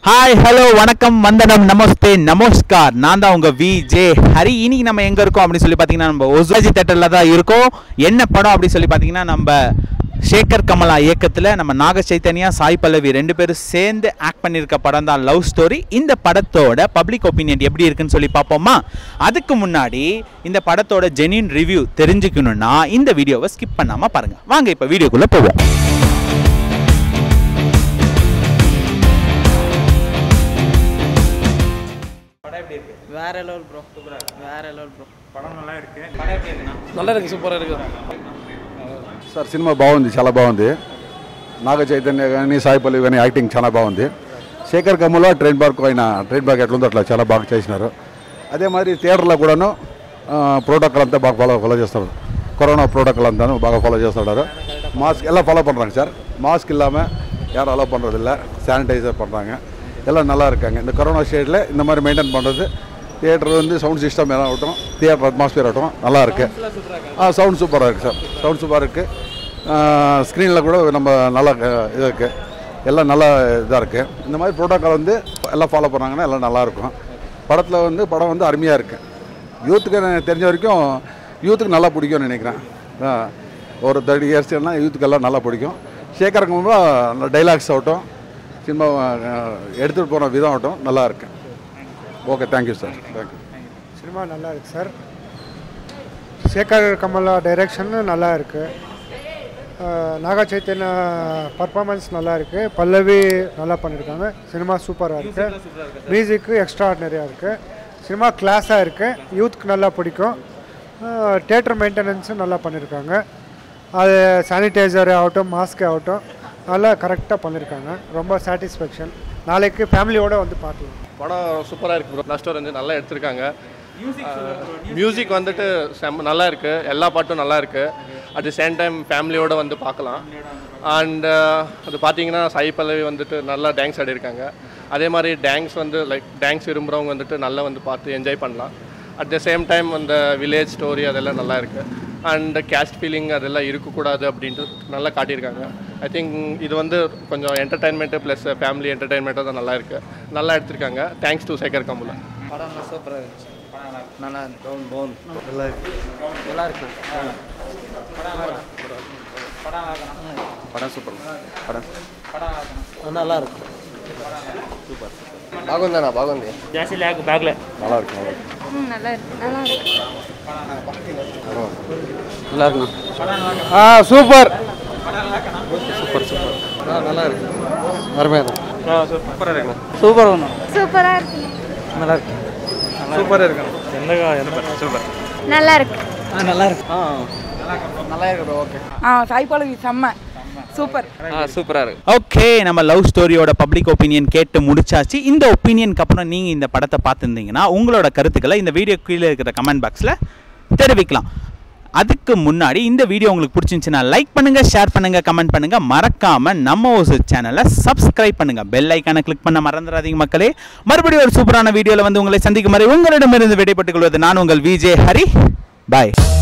hi hello வணக்கம் வந்தனம் நமஸ்தே நமஸ்கார் நான் தான் உங்க வி ஜே ஹரி இன்னைக்கு நம்ம எங்க இருக்கோம் அப்படின்னு சொல்லி பார்த்தீங்கன்னா நம்ம ஒசாஜி தேட்டரில் தான் இருக்கோம் என்ன படம் அப்படின்னு சொல்லி பார்த்தீங்கன்னா நம்ம சேகர் கமலா இயக்கத்தில் நம்ம நாக சைத்தன்யா சாய் பல்லவி ரெண்டு பேரும் சேர்ந்து ஆக்ட் பண்ணியிருக்க படம் தான் லவ் ஸ்டோரி இந்த படத்தோட பப்ளிக் ஒப்பீனியன் எப்படி இருக்குன்னு சொல்லி பார்ப்போமா அதுக்கு முன்னாடி இந்த படத்தோட ஜெனின் ரிவ்யூ தெரிஞ்சுக்கணும்னா இந்த வீடியோவை ஸ்கிப் பண்ணாமல் பாருங்க வாங்க இப்போ வீடியோக்குள்ளே போவோம் வேற லெவல் ப்ரோ வேற லெவல் ப்ரோ நல்லா இருக்கு సూపర్ இருக்கு సార్ సినిమా బాగుంది చాలా బాగుంది నాగ చైతన్య కానీ సాయి పల్లవి కానీ యాక్టింగ్ చాలా బాగుంది శేఖర్ కమ్ములో ట్రైన్ పార్క్ ఆయన ట్రైన్ పార్క్ ఎట్లుందో అట్లా చాలా బాగా చేసినారు అదే మరి థియేటర్లో కూడాను ప్రోటోకాల్ అంతా బాగా ఫాలో ఫాలో చేస్తారు கொரோனா ப்ரோட்டோக்கால் అంతా బాగా ஃபாலோ చేస్తున్నారు மாஸ்க் எல்லாம் ஃபாலோ பண்ணுறாங்க சார் மாஸ்க் இல்லாமல் யாரும் அலோவ் பண்ணுறதில்ல சானிடைசர் பண்ணுறாங்க எல்லாம் நல்லா இருக்காங்க இந்த கொரோனா ஸ்டேட்டில் இந்த மாதிரி மெயின்டைன் பண்ணுறது தியேட்டர் வந்து சவுண்ட் சிஸ்டம் எல்லாம் ஆகட்டும் தியேட்டர் அட்மாஸ்பியர் ஆகட்டும் நல்லா இருக்கு ஆ சவுண்ட் சூப்பராக இருக்குது சார் சவுண்ட் சூப்பராக இருக்குது ஸ்க்ரீனில் கூட நம்ம நல்லா இது இருக்குது எல்லாம் நல்லா இதாக இருக்குது இந்த மாதிரி ப்ரோட்டோக்கால் வந்து எல்லாம் ஃபாலோ பண்ணாங்கன்னா எல்லாம் நல்லாயிருக்கும் படத்தில் வந்து படம் வந்து அருமையாக இருக்குது யூத்துக்கு எனக்கு தெரிஞ்ச வரைக்கும் யூத்துக்கு நல்லா பிடிக்கும்னு நினைக்கிறேன் ஆ, ஒரு தேர்ட்டி இயர்ஸ்னா யூத்துக்கு எல்லாம் நல்லா பிடிக்கும் சேகர் கமலா அந்த டைலாக்ஸ் ஆகட்டும் சினிமா எடுத்துகிட்டு போன விதம் ஆகட்டும் நல்லா இருக்கு okay thank you sir thank you cinema நல்லா இருக்கு சார் சேகர் கமலா டைரக்ஷன் நல்லா இருக்கு அஹ் நாகா சைத்தன்யா பர்ஃபார்மன்ஸ் நல்லா இருக்கு பல்லவி நல்லா பண்ணியிருக்காங்க சினிமா சூப்பராக இருக்கு மியூசிக்கு எக்ஸ்ட்ரா ஆர்டினரியாக இருக்கு சினிமா கிளாஸாக இருக்கு யூத்துக்கு நல்லா பிடிக்கும் தேட்டர் மெயின்டெனன்ஸும் நல்லா பண்ணியிருக்காங்க அது சானிடைசர் ஆகட்டும் மாஸ்க் ஆகட்டும் நல்லா கரெக்டாக பண்ணியிருக்காங்க ரொம்ப சாட்டிஸ்ஃபேக்ஷன் நாளைக்கு ஃபேமிலியோடு வந்து பார்க்கலாம் படம் சூப்பராக இருக்கு ப்ரோ லாஸ்ட் வந்து நல்லா எடுத்திருக்காங்க மியூசிக் வந்துட்டு செம்ம நல்லா இருக்கு எல்லா பாட்டும் நல்லா இருக்கு அட் தி சேம் டைம் ஃபேமிலியோட வந்து பார்க்கலாம் அண்ட் அது பார்த்தீங்கன்னா சாய் பல்லவி வந்துட்டு நல்லா டான்ஸ் ஆடிருக்காங்க அதே மாதிரி டான்ஸ் வந்து லைக் டான்ஸ் விரும்புகிறவங்க வந்துட்டு நல்லா வந்து பார்த்து என்ஜாய் பண்ணலாம் அட் த சேம் டைம் அந்த வில்லேஜ் ஸ்டோரி அதெல்லாம் நல்லா இருக்கு அண்ட் கேஸ்ட் ஃபீலிங் அதெல்லாம் இருக்கக்கூடாது அப்படின்ட்டு நல்லா காட்டியிருக்காங்க ஐ திங்க் இது வந்து கொஞ்சம் என்டர்டைன்மெண்ட்டு ப்ளஸ் ஃபேமிலி என்டர்டைன்மெண்ட்டாக தான் நல்லா இருக்கு நல்லா எடுத்திருக்காங்க தேங்க்ஸ் டு சேகர் கமுலா படம் சூப்பராக இருந்துச்சு நல்லா இருந்துச்சு நல்லா இருக்கு நல்லா இருக்கு படம் சூப்பர் படம் நல்லா இருக்கு బాగుందన్నా బాగుంది நல்லா இருக்கு நல்லா இருக்கு ம் நல்லா இருக்கு நல்லா இருக்கு நல்லா இருக்குண்ணா ஆ சூப்பர் நல்லா இருக்கு அருமையாக இருக்கு சூப்பர் ஒன்று சூப்பராக இருக்கு நல்லா இருக்கு நல்லா இருக்கு ஆ நல்லா இருக்கு ஆ நல்லா இருக்கு ப்ரோ ஓகே ஆ சாய் பல்லவி செம்ம சூப்பர் ஆ சூப்பராக இருக்கு ஓகே நம்ம லவ் ஸ்டோரியோட பப்ளிக் ஒப்பீனியன் கேட்டு முடிச்சாச்சு இந்த ஒப்பீனியனுக்கு அப்புறம் நீங்கள் இந்த படத்தை பார்த்துருந்தீங்கன்னா உங்களோட கருத்துக்களை இந்த வீடியோ கீழே இருக்கிற கமெண்ட் பாக்ஸில் தெரிவிக்கலாம் அதுக்கு முன்னாடி இந்த வீடியோ உங்களுக்கு பிடிச்சிருந்துச்சுன்னா லைக் பண்ணுங்க ஷேர் பண்ணுங்க கமெண்ட் பண்ணுங்க மறக்காம நம்ம ஒரு சேனலை சப்ஸ்கிரைப் பண்ணுங்க பெல் ஐக்கானை கிளிக் பண்ண மறந்துடாதீங்க மக்களே மறுபடியும் ஒரு சூப்பரான வீடியோவில் வந்து உங்களை சந்திக்கும் வரை உங்களிடமிருந்து விடைபெற்றுக் கொள்வது நான் உங்கள் விஜே ஹரி பாய்